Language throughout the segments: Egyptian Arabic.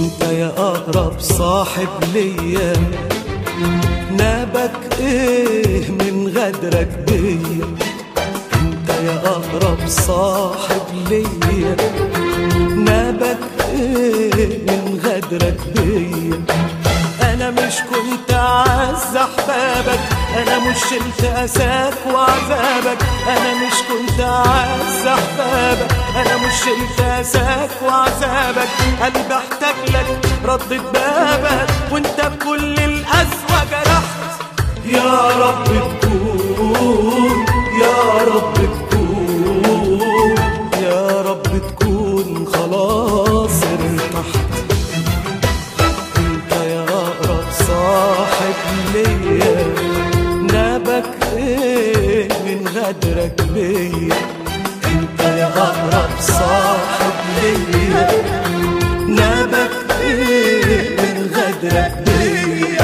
انت يا اقرب صاحب ليا نابك ايه من غدرك بيا انت يا اقرب صاحب ليا نابك ايه من غدرك بيا انا مش كنت اعز احبابك انا مش شلت اساك وعذابك انا مش كنت اعز احبابك انا مش شلت اساك وعذابك قلبي احتاج لك ردت بابك وانت بكل القسوه جرحت يا رب تكون يا رب تكون يا رب تكون خلاص ارتحت انت يا اقرب صاحب ليا نابك ايه من غدرك بيا انت يا اقرب صاحب ليا نابك ايه من غدرك بيا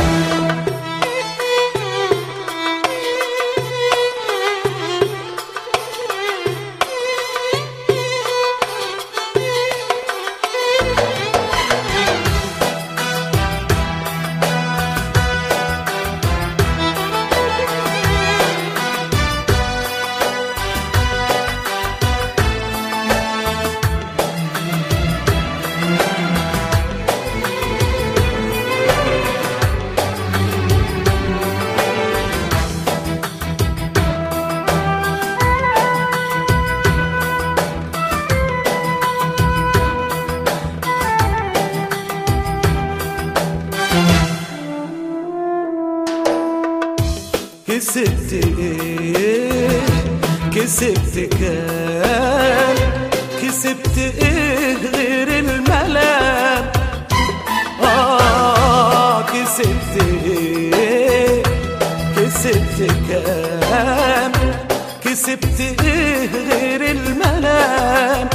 كسبت ايه كسبت كام كسبت ايه غير الملام اه كسبت ايه كسبت كام كسبت ايه غير الملام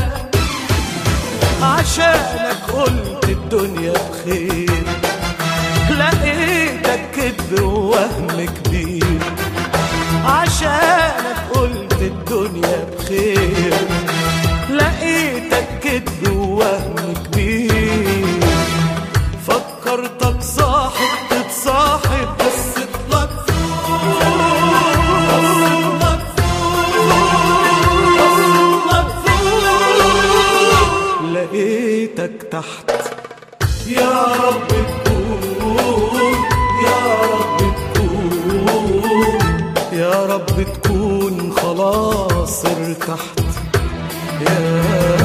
عشانك قلت الدنيا بخير لقيتك كذب ووهم كبير عشانك قلت الدنيا بخير لقيتك كذب ووهم كبير فكرتك صاحب تتصاحب بس اطلق لقيتك تحت يا رب تكون يا رب تكون يا رب تكون خلاص ارتحت يا